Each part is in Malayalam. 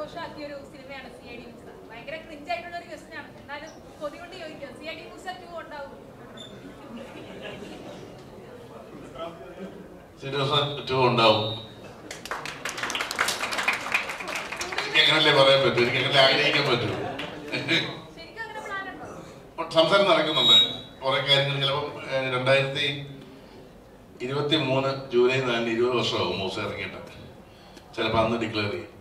സന്തോഷമാക്കിയ ഒരു സിനിമയാണ് സി ഐ ഡി മൂസ ഭയങ്കര ക്രിഞ്ച് ആയിട്ടുള്ള ഒരു ക്വസ്റ്റൻ ആണ് എന്നാലും കൊതി കൊണ്ട് ചോദിക്കാം C I D Moosa two ഉണ്ടാവും സീരിയസ് ടു ഉണ്ടാവും എനിക്ക് അങ്ങനല്ലേ പറയാൻ പറ്റൂ എനിക്ക് അങ്ങനെ ആഗ്രഹിക്കാൻ പറ്റൂ ശരിക്കും അങ്ങനെ പ്ലാൻ ഉണ്ടോ സംസാരം നടക്കുന്നുണ്ട് കുറെ കാര്യങ്ങൾ ചിലപ്പം ഏഹ്, രണ്ടായിരത്തി ഇരുപത്തി മൂന്ന് ജൂലൈ നാലിന് ഇരുപത് വർഷമാകും മൂസ ഇറങ്ങിയിട്ട് ചിലപ്പോൾ അന്ന് ഡിക്ലെയർ ചെയ്യും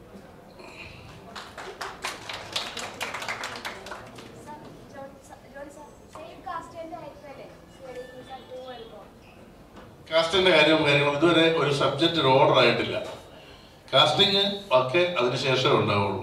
കാസ്റ്റിന്റെ കാര്യവും കാര്യങ്ങളും ഇതുവരെ ഒരു സബ്ജക്റ്റ് ഒരു ഓർഡർ ആയിട്ടില്ല കാസ്റ്റിംഗ് ഒക്കെ അതിന് ശേഷമേ ഉണ്ടാവുള്ളൂ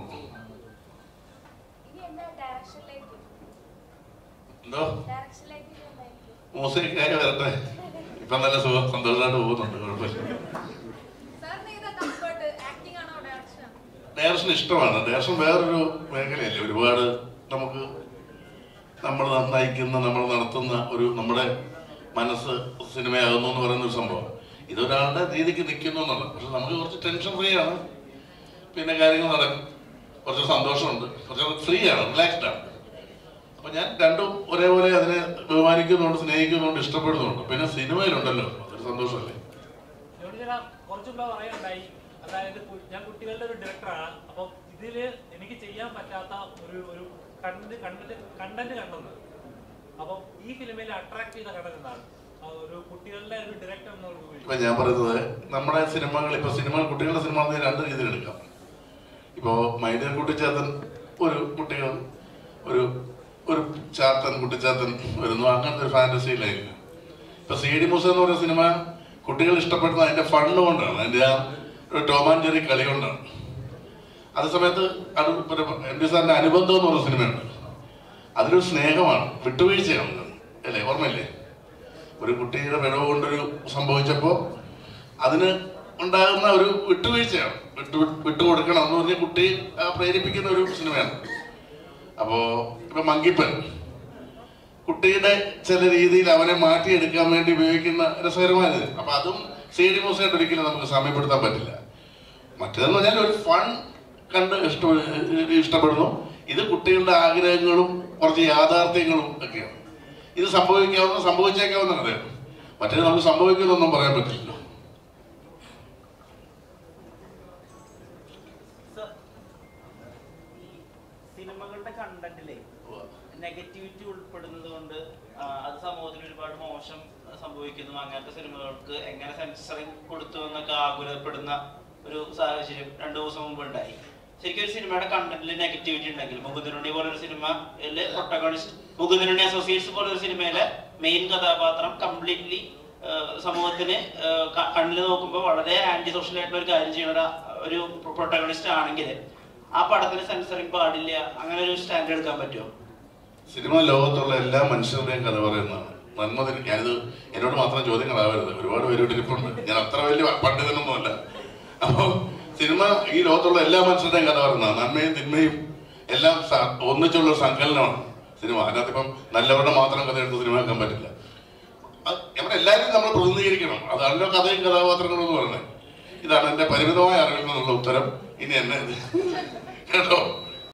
എന്തോ മൂസയ്ക്കായി വരട്ടെ ഇപ്പം നല്ല സുഖം സന്തോഷമായിട്ട് പോകുന്നുണ്ട് കുഴപ്പമില്ല സാറിന് ഏതാ കംഫർട്ട് ആക്ടിംഗ് ആണോ ഡയറക്ഷൻ ആണോ ഡയറക്ഷൻ ഇഷ്ടമാണ് ഡയറക്ഷൻ വേറൊരു മേഖലയല്ലേ ഒരുപാട് നമുക്ക് നമ്മൾ നന്നായിക്കുന്ന നമ്മൾ നടത്തുന്ന ഒരു നമ്മുടെ മനസ്സ് സിനിമയാകുന്നു എന്ന് പറയുന്ന ഒരു സംഭവം ഇതൊരാളുടെ രീതിക്ക് നിൽക്കുന്നു എന്നുള്ളത് പക്ഷെ നമുക്ക് കുറച്ച് ടെൻഷൻ ഫ്രീ ആണ് പിന്നെ കാര്യങ്ങൾ നടക്കും കുറച്ച് സന്തോഷമുണ്ട് കുറച്ച് ഫ്രീ ആണ് റിലാക്സ്ഡ് ആണ് അപ്പൊ ഞാൻ രണ്ടും ഒരേപോലെ അതിനെ ബഹുമാനിക്കുന്നുണ്ട് സ്നേഹിക്കുന്നുണ്ട് ഇഷ്ടപ്പെടുന്നുണ്ട് പിന്നെ സിനിമയിലുണ്ടല്ലോ അതൊരു സന്തോഷമല്ലേ ജോണി ചേട്ടാ കുറച്ചു മുമ്പ് പറയുണ്ടായി അതായത് കു- ഞാൻ കുട്ടികളുടെ ഒരു ഡയറക്ടറാണ് അപ്പം ഇതില് എനിക്ക് ചെയ്യാൻ പറ്റാത്ത ഒരു ഒരു കണ്ടന്റ് കണ്ടന്റ് കണ്ടന്റ് കണ്ടെന്ന് അപ്പം ഈ ഫിലിമിൽ അട്രാക്ട് ചെയ്ത കണ്ടന്റ് എന്താണ് ആ ഒരു കുട്ടികളുടെ ഒരു ഡയറക്ടർ എന്നുള്ള ഇപ്പൊ ഞാൻ പറയുന്നത് നമ്മുടെ സിനിമകൾ ഇപ്പൊ സിനിമ കുട്ടികളുടെ സിനിമ എന്ന് രണ്ട് രീതിയിൽ എടുക്കാം ഇപ്പോ മൈഡിയർ കുട്ടിച്ചാത്തൻ ഒരു കുട്ടികൾ ഒരു ഒരു ചാത്തൻ കുട്ടിച്ചാത്തൻ വരുന്നു അങ്ങനത്തെ ഒരു ഫാന്റസിയിലായിരുന്നു ഇപ്പൊ സി ഡി മൂസ എന്ന് പറയുന്ന സിനിമ കുട്ടികൾ ഇഷ്ടപ്പെടുന്ന അതിന്റെ ഫണ്ട് കൊണ്ടാണ് അതിന്റെ ആ ഒരു ടോം ആൻഡ് ജെറി കളി കൊണ്ടാണ് അതേ സമയത്ത് അത് എം ഡി സാറിന്റെ അനുബന്ധം എന്ന് പറഞ്ഞ സിനിമയുണ്ട് അതിലൊരു സ്നേഹമാണ് വിട്ടുവീഴ്ചയാണ് അല്ലേ ഓർമ്മയില്ലേ ഒരു കുട്ടിയുടെ പിഴവ് കൊണ്ടൊരു സംഭവിച്ചപ്പോൾ അതിന് ഉണ്ടാകുന്ന ഒരു വിട്ടുവീഴ്ചയാണ് വിട്ടു വിട്ടുകൊടുക്കണം എന്ന് പറഞ്ഞ കുട്ടി ആ, പ്രേരിപ്പിക്കുന്ന ഒരു സിനിമയാണ് അപ്പോ ഇപ്പൊ മങ്കിപ്പൻ കുട്ടിയുടെ ചില രീതിയിൽ അവനെ മാറ്റിയെടുക്കാൻ വേണ്ടി ഉപയോഗിക്കുന്ന രസകരമായത് അപ്പൊ അതും സി ഡി മൂസയായിട്ട് ഒരിക്കലും നമുക്ക് സാമ്യപ്പെടുത്താൻ പറ്റില്ല മറ്റേതെന്ന് പറഞ്ഞാൽ ഒരു ഫൺ കണ്ട് ഇഷ്ട ഇഷ്ടപ്പെടുന്നു ഇത് കുട്ടികളുടെ ആഗ്രഹങ്ങളും കുറച്ച് യാഥാർത്ഥ്യങ്ങളും ഒക്കെയാണ് ഇത് സംഭവിക്കാവുന്ന സംഭവിച്ചേക്കാവുന്ന കഥയാണ് മറ്റേത് നമുക്ക് സംഭവിക്കുന്നൊന്നും പറയാൻ പറ്റില്ല സർ, ഈ സിനിമകളുടെ കണ്ടന്റിലെ നെഗറ്റിവിറ്റി ഉൾപ്പെടുന്നത് കൊണ്ട് ആ, അത് സമൂഹത്തിൽ ഒരുപാട് മോശം സംഭവിക്കുന്നു അങ്ങനത്തെ സിനിമകൾക്ക് എങ്ങനെ സെൻസറിങ് കൊടുത്തു എന്നൊക്കെ ആകുലപ്പെടുന്ന ഒരു സാഹചര്യം രണ്ടു ദിവസം മുമ്പ് ഉണ്ടായി ശരിക്കും ഒരു സിനിമയുടെ കണ്ടന്റിൽ നെഗറ്റിവിറ്റി ഉണ്ടെങ്കിൽ മുകുന്ദനുണ്ണി പോലൊരു സിനിമയിലെ പ്രൊട്ടഗണിസ്റ്റ് മുകുന്ദനുണ്ണി അസോസിയേറ്റ്സ് പോലൊരു സിനിമയിലെ മെയിൻ കഥാപാത്രം കംപ്ലീറ്റ്ലി സമൂഹത്തിന് കണ്ണിൽ നോക്കുമ്പോൾ വളരെ ആന്റി സോഷ്യൽ ആയിട്ടുള്ള ഒരു കാര്യം ചെയ്യുന്ന ഒരു പ്രൊട്ടഗണിസ്റ്റ് ആണെങ്കിൽ ആ പടത്തിന് സെൻസറിങ് പാടില്ല അങ്ങനെ ഒരു സ്റ്റാൻഡ് എടുക്കാൻ പറ്റുമോ സിനിമ ലോകത്തുള്ള എല്ലാ മനുഷ്യരുടെയും കഥ പറയുന്നതാണ് നന്മ തിരി- ഞാനിത് എന്നോട് മാത്രം ചോദ്യങ്ങളാവരുത് ഒരുപാട് പേര് ഇരിപ്പുണ്ട് ഞാൻ അത്ര വലിയ പണ്ഡിതനൊന്നുമല്ല അപ്പൊ സിനിമ ഈ ലോകത്തുള്ള എല്ലാ മനുഷ്യരുടെയും കഥ പറയുന്നതാണ് നന്മയും തിന്മയും എല്ലാം സ- ഒന്നിച്ചുള്ള ഒരു സങ്കലനമാണ് സിനിമ അതിനകത്ത് ഇപ്പം നല്ലവരുടെ മാത്രം കഥ എടുത്ത് സിനിമ വെക്കാൻ പറ്റില്ല അത് നമ്മുടെ എല്ലാവരും നമ്മൾ പ്രതിനിധീകരിക്കണം അതാണല്ലോ കഥയും കഥാപാത്രങ്ങളും എന്ന് പറയുന്നത് ഇതാണ് എന്റെ പരിമിതമായ അറിവിൽ നിന്നുള്ള ഉത്തരം ഇനി എന്നെ ഇത് കേട്ടോ